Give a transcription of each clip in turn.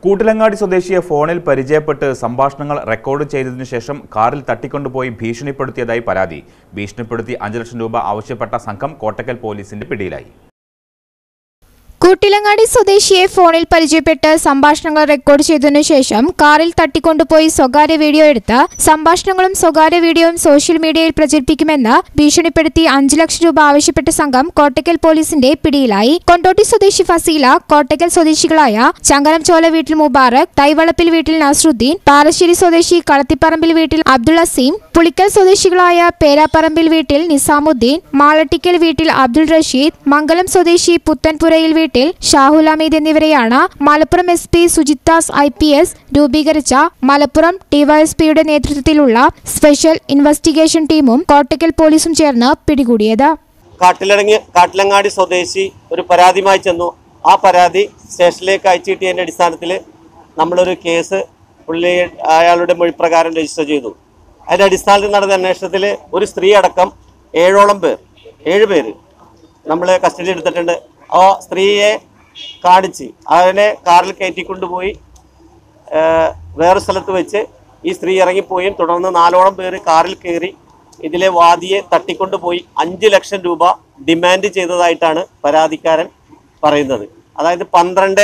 കൂട്ടിലങ്ങാടി സ്വദേശിയെ ഫോണിൽ പരിചയപ്പെട്ട് സംഭാഷണങ്ങൾ റെക്കോർഡ് ചെയ്തതിനു ശേഷം കാറിൽ തട്ടിക്കൊണ്ടുപോയി ഭീഷണിപ്പെടുത്തിയതായി പരാതി ഭീഷണിപ്പെടുത്തി അഞ്ച് ലക്ഷം രൂപ ആവശ്യപ്പെട്ട സംഘം കോട്ടക്കൽ പോലീസിന്റെ പിടിയിലായി കൂട്ടിലങ്ങാടി സ്വദേശിയെ ഫോണിൽ പരിചയപ്പെട്ട് സംഭാഷണങ്ങൾ റെക്കോർഡ് ചെയ്തതിനു ശേഷം കാറിൽ തട്ടിക്കൊണ്ടുപോയി സ്വകാര്യ വീഡിയോ എടുത്ത് സംഭാഷണങ്ങളും സ്വകാര്യ വീഡിയോയും സോഷ്യൽ മീഡിയയിൽ പ്രചരിപ്പിക്കുമെന്ന് ഭീഷണിപ്പെടുത്തി അഞ്ചു ലക്ഷം രൂപ ആവശ്യപ്പെട്ട സംഘം കോട്ടക്കൽ പോലീസിന്റെ പിടിയിലായി കൊണ്ടോട്ടി സ്വദേശി ഫസീല കോട്ടക്കൽ സ്വദേശികളായ ചങ്കരം ചോല വീട്ടിൽ മുബാറക് തൈവളപ്പിൽ വീട്ടിൽ നസ്രുദ്ദീൻ പാറശ്ശേരി സ്വദേശി കളത്തിപ്പറമ്പിൽ വീട്ടിൽ അബ്ദുൾ അസീം പുളിക്കൽ സ്വദേശികളായ പേരാപ്പറമ്പിൽ വീട്ടിൽ നിസാമുദ്ദീൻ മാളട്ടിക്കൽ വീട്ടിൽ അബ്ദുൾ റഷീദ് മംഗലം സ്വദേശി പുത്തൻപുരയിൽ വീട്ടിൽ ഷാഹുൽ അമീദ് എന്നിവരെയാണ് Malappuram S P Sujith Das I P S രൂപീകരിച്ച മലപ്പുറം ഡിവൈഎസ്പിയുടെ നേതൃത്വത്തിലുള്ള സ്പെഷ്യൽ ഇൻവെസ്റ്റിഗേഷൻ ടീമും കോട്ടക്കൽ പോലീസും ചേർന്ന് പിടികൂടിയത് കാട്ടിലിറങ്ങി കാട്ടിലങ്ങാടി സ്വദേശി ഒരു പരാതിയുമായി ചെന്നു ആ പരാതി സ്റ്റേഷനിലേക്ക് അയച്ചു കിട്ടിയതിൻ്റെ അടിസ്ഥാനത്തിൽ നമ്മളൊരു കേസ് പുള്ളി അയാളുടെ മൊഴിപ്രകാരം രജിസ്റ്റർ ചെയ്തു അതിൻ്റെ അടിസ്ഥാനത്തിൽ നടന്ന അന്വേഷണത്തിൽ ഒരു സ്ത്രീ അടക്കം ഏഴോളം പേർ ഏഴ് പേര് നമ്മൾ കസ്റ്റഡി എടുത്തിട്ടുണ്ട് ആ സ്ത്രീയെ കാണിച്ച് അതിനെ കാറിൽ കയറ്റിക്കൊണ്ടുപോയി ഏഹ് വേറെ സ്ഥലത്ത് വെച്ച് ഈ സ്ത്രീ ഇറങ്ങിപ്പോയും തുടർന്ന് നാലോളം പേര് കാറിൽ കയറി ഇതിലെ വാദിയെ തട്ടിക്കൊണ്ടുപോയി അഞ്ച് ലക്ഷം രൂപ ഡിമാൻഡ് ചെയ്തതായിട്ടാണ് പരാതിക്കാരൻ പറയുന്നത് അതായത് പന്ത്രണ്ട്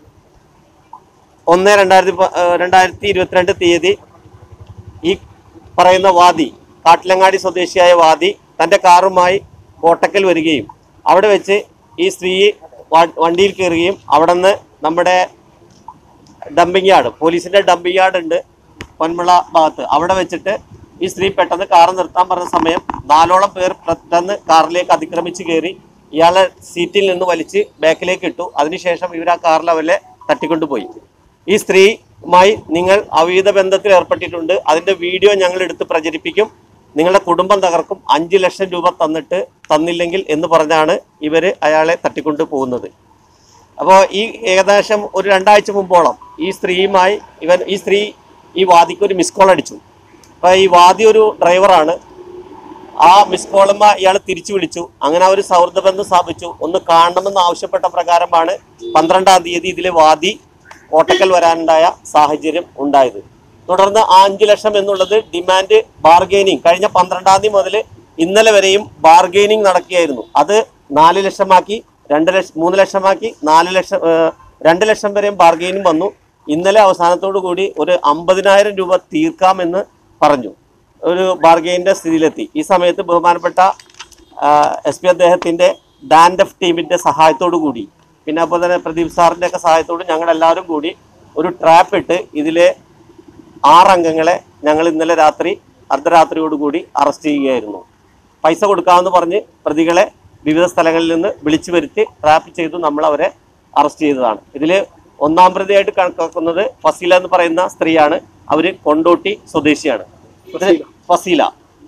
ഒന്ന് രണ്ടായിരത്തി പ- ഏഹ് രണ്ടായിരത്തി ഇരുപത്തിരണ്ട് തീയതി ഈ പറയുന്ന വാദി കാട്ടിലങ്ങാടി സ്വദേശിയായ വാദി തൻ്റെ കാറുമായി കോട്ടക്കൽ വരികയും അവിടെ വെച്ച് ഈ സ്ത്രീ വ- വണ്ടിയിൽ കയറുകയും അവിടെ നിന്ന് നമ്മുടെ ഡംപിങ് യാർഡ് പോലീസിന്റെ ഡംപിങ് യാർഡ് ഉണ്ട് പൊന്മുള ഭാഗത്ത് അവിടെ വെച്ചിട്ട് ഈ സ്ത്രീ പെട്ടെന്ന് കാർ നിർത്താൻ പറഞ്ഞ സമയം നാലോളം പേർ പെട്ടെന്ന് കാറിലേക്ക് അതിക്രമിച്ച് കയറി ഇയാളെ സീറ്റിൽ നിന്ന് വലിച്ച് ബാക്കിലേക്ക് ഇട്ടു അതിനുശേഷം ഇവർ ആ കാറിൽ അവരെ തട്ടിക്കൊണ്ടുപോയി ഈ സ്ത്രീയുമായി നിങ്ങൾ അവീത ബന്ധത്തിൽ ഏർപ്പെട്ടിട്ടുണ്ട് അതിന്റെ വീഡിയോ ഞങ്ങൾ എടുത്ത് പ്രചരിപ്പിക്കും നിങ്ങളുടെ കുടുംബം തകർക്കും അഞ്ച് ലക്ഷം രൂപ തന്നിട്ട് തന്നില്ലെങ്കിൽ എന്ന് പറഞ്ഞാണ് ഇവർ അയാളെ തട്ടിക്കൊണ്ടു പോകുന്നത് അപ്പോൾ ഈ ഏകദേശം ഒരു രണ്ടാഴ്ച മുമ്പോളം ഈ സ്ത്രീയുമായി ഇവൻ ഈ സ്ത്രീ ഈ വാദിക്ക് ഒരു മിസ് കോൾ അടിച്ചു അപ്പോൾ ഈ വാദി ഒരു ഡ്രൈവറാണ് ആ മിസ് കോളുമ്മ ഇയാൾ തിരിച്ചു വിളിച്ചു അങ്ങനെ അവർ സൗഹൃദ ബന്ധം സ്ഥാപിച്ചു ഒന്ന് കാണണമെന്ന് ആവശ്യപ്പെട്ട പ്രകാരമാണ് പന്ത്രണ്ടാം തീയതി ഇതിലെ വാദി കോട്ടക്കൽ വരാനുണ്ടായ സാഹചര്യം ഉണ്ടായത് തുടർന്ന് ആ അഞ്ച് ലക്ഷം എന്നുള്ളത് ഡിമാൻഡ് ബാർഗെയിനിങ് കഴിഞ്ഞ പന്ത്രണ്ടാം തീയതി മുതൽ ഇന്നലെ വരെയും ബാർഗെയിനിങ് നടക്കുകയായിരുന്നു അത് നാല് ലക്ഷമാക്കി രണ്ട് ലക്ഷം മൂന്ന് ലക്ഷമാക്കി നാല് ലക്ഷം ഏഹ്, രണ്ട് ലക്ഷം വരെയും ബാർഗെയിനിങ് വന്നു ഇന്നലെ അവസാനത്തോടു കൂടി ഒരു അമ്പതിനായിരം രൂപ തീർക്കാമെന്ന് പറഞ്ഞു ഒരു ബാർഗെയിൻ്റെ സ്ഥിതിയിലെത്തി ഈ സമയത്ത് ബഹുമാനപ്പെട്ട എസ് പി അദ്ദേഹത്തിൻ്റെ ഡാൻഡഫ് ടീമിൻ്റെ സഹായത്തോടു കൂടി പിന്നെ അപ്പോൾ തന്നെ പ്രദീപ് സാറിൻ്റെ ഒക്കെ സഹായത്തോട് ഞങ്ങളെല്ലാവരും കൂടി ഒരു ട്രാപ്പ് ഇട്ട് ഇതിലെ ആറംഗങ്ങളെ ഞങ്ങൾ ഇന്നലെ രാത്രി അർദ്ധരാത്രിയോടുകൂടി അറസ്റ്റ് ചെയ്യുകയായിരുന്നു പൈസ കൊടുക്കാമെന്ന് പറഞ്ഞ് പ്രതികളെ വിവിധ സ്ഥലങ്ങളിൽ നിന്ന് വിളിച്ചു വരുത്തി ട്രാപ്പ് ചെയ്തു നമ്മൾ അവരെ അറസ്റ്റ് ചെയ്തതാണ് ഇതിൽ ഒന്നാം പ്രതിയായിട്ട് കണക്കാക്കുന്നത് ഫസീല എന്ന് പറയുന്ന സ്ത്രീയാണ് അവർ കൊണ്ടോട്ടി സ്വദേശിയാണ് ഇത് ഫസീല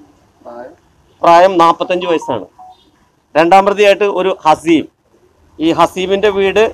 പ്രായം നാൽപ്പത്തഞ്ച് വയസ്സാണ് രണ്ടാം പ്രതിയായിട്ട് ഒരു ഹസീം ഈ ഹസീമിന്റെ വീട്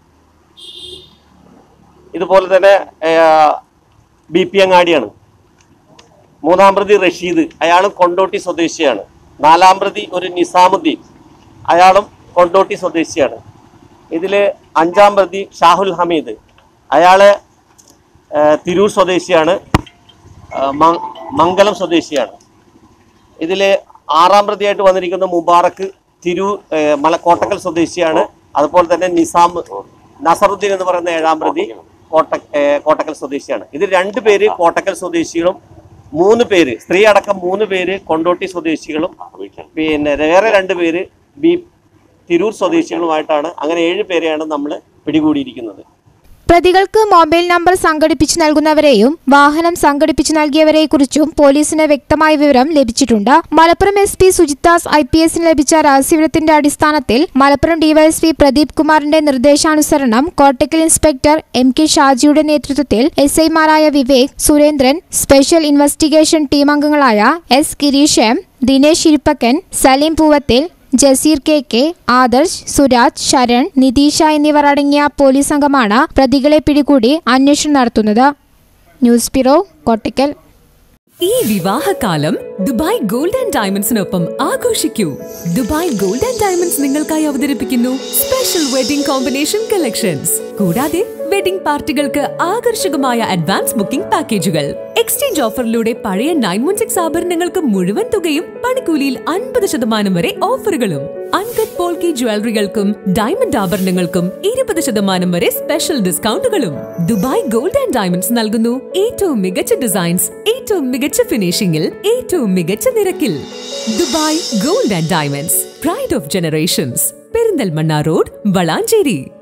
ഇതുപോലെ തന്നെ ബി പി അങ്ങാടിയാണ് മൂന്നാം പ്രതി റഷീദ് അയാളും കൊണ്ടോട്ടി സ്വദേശിയാണ് നാലാം പ്രതി ഒരു നിസാമുദ്ദീൻ അയാളും കൊണ്ടോട്ടി സ്വദേശിയാണ് ഇതിൽ അഞ്ചാം പ്രതി ഷാഹുൽ ഹമീദ് അയാള് ആ, തിരൂർ സ്വദേശിയാണ് ആ, മ- മംഗലം സ്വദേശിയാണ് ഇതിൽ ആറാം പ്രതിയായിട്ട് വന്നിരിക്കുന്ന മുബാറക്ക് തിരു ഏ, മല കോട്ടക്കൽ സ്വദേശിയാണ് അതുപോലെ തന്നെ നിസാം നസറുദ്ദീൻ എന്ന് പറയുന്ന ഏഴാം പ്രതി കോട്ട ഏ, കോട്ടക്കൽ സ്വദേശിയാണ് ഇത് രണ്ട് പേര് കോട്ടക്കൽ സ്വദേശികളും മൂന്ന് പേര് സ്ത്രീ അടക്കം മൂന്ന് പേര് കൊണ്ടോട്ടി സ്വദേശികളും പിന്നെ വേറെ രണ്ട് പേര് ബി തിരൂർ സ്വദേശികളുമായിട്ടാണ് അങ്ങനെ ഏഴ് പേരെയാണ് നമ്മൾ പിടികൂടിയിരിക്കുന്നത് പ്രതികൾക്ക് മൊബൈൽ നമ്പർ സംഘടിപ്പിച്ചു നൽകുന്നവരെയും വാഹനം സംഘടിപ്പിച്ചു നൽകിയവരെക്കുറിച്ചും പോലീസിന് വ്യക്തമായ വിവരം ലഭിച്ചിട്ടുണ്ട് Malappuram S P Sujith Das I P എസിന് ലഭിച്ച രഹസ്യവിവരത്തിന്റെ അടിസ്ഥാനത്തിൽ മലപ്പുറം ഡിവൈഎസ്പി പ്രദീപ് കുമാറിന്റെ നിർദ്ദേശാനുസരണം കോട്ടക്കൽ ഇൻസ്പെക്ടർ എം കെ ഷാജിയുടെ നേതൃത്വത്തിൽ എസ് ഐമാരായ Vivek Surendran special investigation team അംഗങ്ങളായ S Girish M Dinesh Irippakkan Saleem Poovathil Jaseer K K Adarsh Suraj Sharan Nitheesh എന്നിവർ അടങ്ങിയ പോലീസ് സംഘമാണ് പ്രതികളെ പിടികൂടി അന്വേഷണം നടത്തുന്നത് ന്യൂസ് ബ്യൂറോ കോട്ടയ്ക്കൽ ഈ വിവാഹകാലം ദുബായ് ഗോൾഡ് ആൻഡ് ഡയമണ്ട്സിനൊപ്പം ആഘോഷിക്കൂ ദുബായ് ഗോൾഡ് ആൻഡ് ഡയമണ്ട്സ് നിങ്ങൾക്കായി അവതരിപ്പിക്കുന്നു സ്പെഷ്യൽ വെഡിംഗ് കോമ്പിനേഷൻ കളക്ഷൻസ് കൂടാതെ വെഡിംഗ് പാർട്ടികൾക്ക് ആകർഷകമായ അഡ്വാൻസ് ബുക്കിംഗ് പാക്കേജുകൾ എക്സ്ചേഞ്ച് ഓഫറിലൂടെ പഴയ നയൻ വൺ സിക്സ് ആഭരണങ്ങൾക്ക് മുഴുവൻ തുകയും പണിക്കൂലിയിൽ അൻപത് ശതമാനം വരെ ഓഫറുകളും അൺകട്ട് പോൾക്കി ജ്വല്ലറികൾക്കും ഡയമണ്ട് ആഭരണങ്ങൾക്കും ഇരുപത് ശതമാനം വരെ സ്പെഷ്യൽ ഡിസ്കൗണ്ടുകളും ദുബായ് ഗോൾഡ് ആൻഡ് ഡയമണ്ട്സ് നൽകുന്നു ഏറ്റവും മികച്ച ഡിസൈൻസ് ഏറ്റവും മികച്ച ഫിനിഷിംഗിൽ ഏറ്റവും മികച്ച നിരക്കിൽ Dubai gold and diamonds pride of generations Perinthalmanna road Valanchery